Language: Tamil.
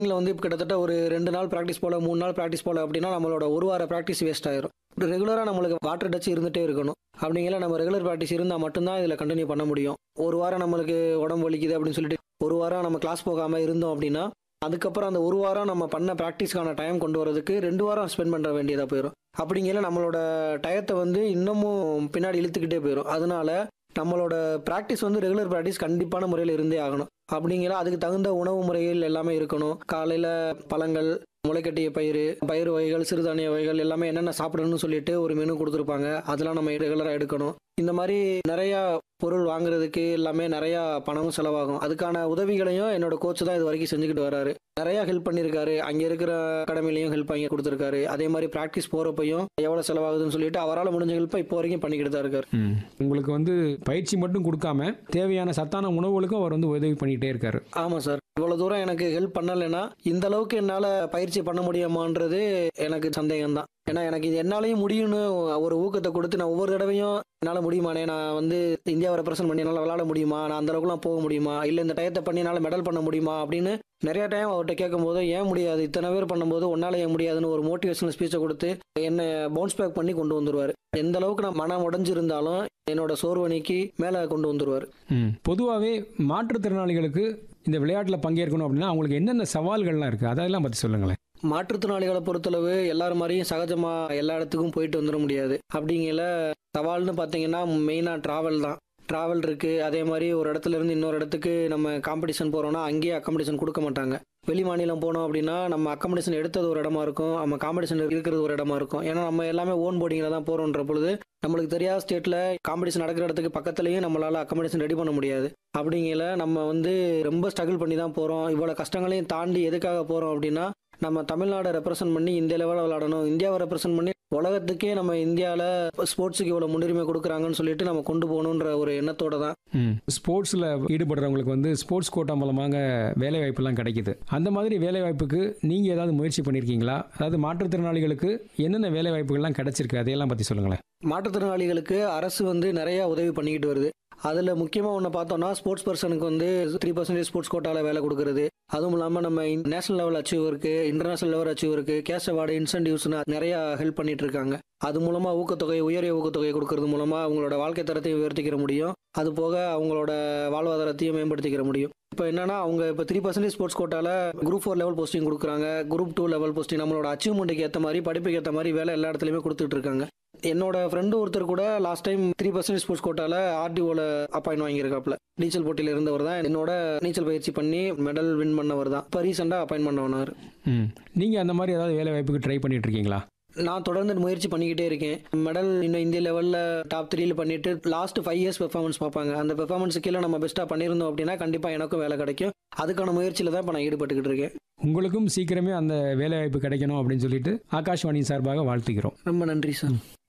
இதில் வந்து இப்போ கிட்டத்தட்ட ஒரு ரெண்டு நாள் ப்ராக்டிஸ் போல மூணு நாள் ப்ராக்டிஸ் போல அப்படின்னா நம்மளோட ஒரு வார ப்ராக்டிஸ் வேஸ்ட் ஆயிரும் ரெகுலராக நம்மளுக்கு வாட்டர் டச் இருந்துகிட்டே இருக்கணும் அப்படிங்கிற நம்ம ரெகுலர் ப்ராக்டிஸ் இருந்தால் மட்டும்தான் இதில் கண்டினியூ பண்ண முடியும் ஒரு வாரம் நம்மளுக்கு உடம்பு வலிக்குது அப்படின்னு சொல்லிட்டு ஒரு வாரம் நம்ம கிளாஸ் போகாமல் இருந்தோம் அப்படின்னா அதுக்கப்புறம் அந்த ஒரு வாரம் நம்ம பண்ண ப்ராக்டிஸ்க்கான டைம் கொண்டு வரதுக்கு ரெண்டு வாரம் ஸ்பெண்ட் பண்ண வேண்டியதாக போயிடும் அப்படிங்கிற நம்மளோட டயத்தை வந்து இன்னமும் பின்னாடி இழுத்துக்கிட்டே போயிடும் அதனால நம்மளோட ப்ராக்டிஸ் வந்து ரெகுலர் ப்ராக்டிஸ் கண்டிப்பான முறையில் இருந்தே ஆகணும் அப்படிங்கிற அதுக்கு தகுந்த உணவு முறைகள் எல்லாமே இருக்கணும் காலையில் பழங்கள் முளைக்கட்டிய பயிர் பயிர் வகைகள் சிறுதானிய வகைகள் எல்லாமே என்னென்ன சாப்பிடணும்னு சொல்லிட்டு ஒரு மெனு கொடுத்துருப்பாங்க அதெல்லாம் நம்ம ரெகுலராக எடுக்கணும் இந்த மாதிரி நிறையா பொருள் வாங்குறதுக்கு எல்லாமே நிறையா பணமும் செலவாகும் அதுக்கான உதவிகளையும் என்னோட கோச் தான் இது வரைக்கும் செஞ்சுக்கிட்டு வராரு நிறையா ஹெல்ப் பண்ணியிருக்காரு அங்கே இருக்கிற அகாடமிலையும் ஹெல்ப் வாங்கி கொடுத்துருக்காரு அதே மாதிரி ப்ராக்டிஸ் போகிறப்பையும் எவ்வளோ செலவாகுதுன்னு சொல்லிட்டு அவரால் முடிஞ்ச ஹெல்ப்பை இப்போ வரைக்கும் பண்ணிக்கிட்டு தான் இருக்காரு ம். உங்களுக்கு வந்து பயிற்சி மட்டும் கொடுக்காம தேவையான சத்தான உணவுகளுக்கும் அவர் வந்து உதவி பண்ணிக்கிட்டே இருக்காரு ஆமாம் சார் இவ்வளோ தூரம் எனக்கு ஹெல்ப் பண்ணலைன்னா இந்த அளவுக்கு என்னால் பயிற்சி பண்ண முடியுமான்றது எனக்கு சந்தேகம் தான் ஏன்னா எனக்கு இது என்னாலையும் முடியும்னு ஒரு ஊக்கத்தை கொடுத்து நான் ஒவ்வொரு தடவையும் என்னால் முடியுமானே நான் வந்து இந்தியாவை ரெப்ரசென்ட் பண்ணி என்னால் விளாட முடியுமா நான் அந்த அளவுக்குலாம் போக முடியுமா இல்லை இந்த டயத்தை பண்ணி என்னால் மெடல் பண்ண முடியுமா அப்படின்னு நிறைய டைம் அவர்கிட்ட கேட்கும்போது ஏன் முடியாது இத்தனை பேர் பண்ணும்போது ஒன்றால் ஏன் முடியாதுன்னு ஒரு மோட்டிவேஷனல் ஸ்பீச்சை கொடுத்து என்னை பவுன்ஸ் பேக் பண்ணி கொண்டு வந்துருவார் எந்த அளவுக்கு நான் மனம் உடஞ்சிருந்தாலும் என்னோட சோர்வணிக்கு மேலே கொண்டு வந்துருவார் ம் பொதுவாகவே மாற்றுத்திறனாளிகளுக்கு இந்த விளையாட்டில் பங்கேற்கணும் அப்படின்னா அவங்களுக்கு என்னென்ன சவால்கள்லாம் இருக்குது அதெல்லாம் பற்றி சொல்லுங்களேன் மாற்றுத்திறனாளிகளை பொறுத்தளவு எல்லாரும் மாதிரியும் சகஜமாக எல்லா இடத்துக்கும் போயிட்டு வந்துட முடியாது அப்படிங்கல சவால்னு பார்த்தீங்கன்னா மெயினாக ட்ராவல் தான் ட்ராவல் இருக்குது அதே மாதிரி ஒரு இடத்துல இருந்து இன்னொரு இடத்துக்கு நம்ம காம்படிஷன் போகிறோம்னா அங்கேயே அக்காமடேஷன் கொடுக்க மாட்டாங்க வெளி மாநிலம் போனோம் அப்படின்னா நம்ம அக்காமடேஷன் எடுத்தது ஒரு இடமா இருக்கும் நம்ம காம்படிஷன் இருக்கிறது ஒரு இடமா இருக்கும் ஏன்னா நம்ம எல்லாமே ஓன் போர்டிங்கில் தான் போகிறோன்ற பொழுது நம்மளுக்கு தெரியாத ஸ்டேட்டில் காம்படிஷன் நடக்கிற இடத்துக்கு பக்கத்துலேயும் நம்மளால் அக்காமடேஷன் ரெடி பண்ண முடியாது அப்படிங்கல நம்ம வந்து ரொம்ப ஸ்ட்ரகிள் பண்ணி தான் போகிறோம் இவ்வளோ கஷ்டங்களையும் தாண்டி எதுக்காக போகிறோம் அப்படின்னா நம்ம தமிழ்நாடை ரெப்ரசென்ட் பண்ணி இந்திய லெவலில் விளாடணும் இந்தியாவை ரெப்ரசென்ட் பண்ணி உலகத்துக்கே நம்ம இந்தியாவில் ஸ்போர்ட்ஸுக்கு இவ்வளோ முன்னுரிமை கொடுக்குறாங்கன்னு சொல்லிட்டு நம்ம கொண்டு போகணுன்ற ஒரு எண்ணத்தோட தான் ம் ஸ்போர்ட்ஸில் ஈடுபடுறவங்களுக்கு வந்து ஸ்போர்ட்ஸ் கோட்டா மூலமாக வேலை வாய்ப்புலாம் கிடைக்குது அந்த மாதிரி வேலை வாய்ப்புக்கு நீங்கள் ஏதாவது முயற்சி பண்ணியிருக்கீங்களா அதாவது மாற்றுத்திறனாளிகளுக்கு என்னென்ன வேலை வாய்ப்புகள்லாம் கிடைச்சிருக்கு அதையெல்லாம் பற்றி சொல்லுங்களேன் மாற்றுத்திறனாளிகளுக்கு அரசு வந்து நிறைய உதவி பண்ணிக்கிட்டு வருது அதில் முக்கியமாக ஒன்று பார்த்தோம்னா ஸ்போர்ட்ஸ் பர்சனுக்கு வந்து த்ரீ பர்சன்டேஜ் ஸ்போர்ட்ஸ் கோட்டாவில் வேலை கொடுக்குறது அதுவும் இல்லாமல் நம்ம நேஷனல் லெவல் அச்சீவருக்கு இன்டர்நேஷனல் லெவல் அச்சீவருக்கு கேஷ் அவார்டு இன்சென்டிவ்ஸ்னு நிறையா ஹெல்ப் பண்ணிட்டு இருக்காங்க அது மூலமாக ஊக்கத்தொகை உயரிய ஊக்கத்தொகை கொடுக்கறது மூலமாக அவங்களோட வாழ்க்கை தரத்தையும் உயர்த்திக்கிற முடியும் அது போக அவங்களோட வாழ்வாதாரத்தையும் மேம்படுத்திக்கிற முடியும் இப்போ என்னன்னா அவங்க இப்போ த்ரீ பர்சன்டேஜ் ஸ்போர்ட்ஸ் கோட்டால குரூப் ஃபோர் லெவல் போஸ்டிங் கொடுக்குறாங்க குரூப் டூ லெவல் போஸ்டிங் நம்மளோட அச்சீவ்மெண்ட்டுக்கு ஏற்ற மாதிரி படிப்புக்கு ஏற்ற மாதிரி வேலை எல்லா இடத்துலையுமே கொடுத்துட்டு இருக்காங்க என்னோட ஃப்ரெண்டு ஒருத்தர் கூட last time three percentage sports கோட்டால ஆர்டிஓல அப்பாயின் வாங்கியிருக்காப்ல நீச்சல் போட்டியில் இருந்தவர் தான் என்னோட நீச்சல் பயிற்சி பண்ணி மெடல் வின் பண்ணவர் தான் இப்போ ரீசெண்டாக அப்பாயின் பண்ணவனார் ம் நீங்கள் அந்த மாதிரி ஏதாவது வேலை வாய்ப்புக்கு ட்ரை பண்ணிட்டு இருக்கீங்களா நான் தொடர்ந்து முயற்சி பண்ணிக்கிட்டே இருக்கேன் மெடல் இன்னும் இந்திய லெவலில் டாப் த்ரீல பண்ணிட்டு லாஸ்ட் ஃபைவ் இயர்ஸ் பெர்ஃபார்மன்ஸ் பார்ப்பாங்க அந்த பெர்ஃபார்மன்ஸ் கீழே நம்ம பெஸ்ட்டாக பண்ணியிருந்தோம் அப்படின்னா கண்டிப்பாக எனக்கும் வேலை கிடைக்கும் அதுக்கான முயற்சியில் தான் இப்போ நான் ஈடுபட்டுக்கிட்டு இருக்கேன் உங்களுக்கும் சீக்கிரமே அந்த வேலை வாய்ப்பு கிடைக்கணும் அப்படின்னு சொல்லிட்டு ஆகாஷ்வாணி சார்பாக வாழ்த்துக்கிறோம் ரொம்ப நன்றி சார்